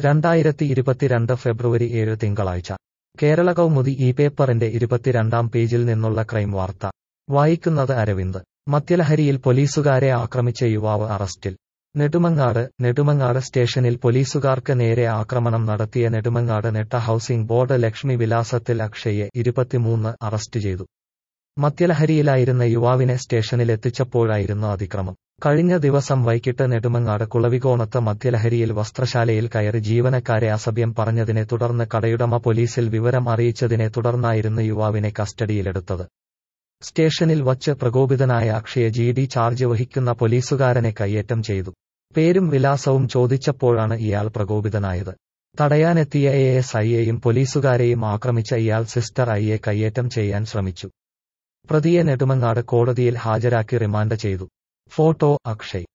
രണ്ടായിരത്തി ഇരുപത്തിരണ്ട് ഫെബ്രുവരി ഏഴ് തിങ്കളാഴ്ച കേരള കൗമുദി ഈ പേപ്പറിന്റെ ഇരുപത്തിരണ്ടാം പേജിൽ നിന്നുള്ള ക്രൈം വാർത്ത വായിക്കുന്നത് അരവിന്ദ് മദ്യലഹരിയിൽ പോലീസുകാരെ ആക്രമിച്ച യുവാവ് അറസ്റ്റിൽ നെടുമങ്ങാട് നെടുമങ്ങാട് സ്റ്റേഷനിൽ പോലീസുകാർക്ക് നേരെ ആക്രമണം നടത്തിയ നെടുമങ്ങാട് നെട്ട ഹൌസിംഗ് ബോർഡ് ലക്ഷ്മി വിലാസത്തിൽ അക്ഷയെ ഇരുപത്തിമൂന്ന് അറസ്റ്റ് ചെയ്തു മദ്യലഹരിയിലായിരുന്ന യുവാവിനെ സ്റ്റേഷനിലെത്തിച്ചപ്പോഴായിരുന്നു അതിക്രമം കഴിഞ്ഞ ദിവസം വൈകിട്ട് നെടുമങ്ങാട് കുളവികോണത്ത് മദ്യലഹരിയിൽ വസ്ത്രശാലയിൽ കയറി ജീവനക്കാരെ അസഭ്യം പറഞ്ഞതിനെ തുടർന്ന് കടയുടമ പോലീസിൽ വിവരം അറിയിച്ചതിനെ തുടർന്നായിരുന്നു യുവാവിനെ കസ്റ്റഡിയിലെടുത്തത് സ്റ്റേഷനിൽ വച്ച് പ്രകോപിതനായ അക്ഷയ ജി ഡി ചാർജ് വഹിക്കുന്ന പോലീസുകാരനെ കയ്യേറ്റം ചെയ്തു പേരും വിലാസവും ചോദിച്ചപ്പോഴാണ് ഇയാൾ പ്രകോപിതനായത് തടയാനെത്തിയ എ എസ് ഐയെയും പോലീസുകാരെയും ആക്രമിച്ച ഇയാൾ സിസ്റ്റർ ഐയെ കയ്യേറ്റം ചെയ്യാൻ ശ്രമിച്ചു പ്രതിയെ നെടുമങ്ങാട് കോടതിയിൽ ഹാജരാക്കി റിമാൻഡ് ചെയ്തു ഫോട്ടോ അക്ഷയ്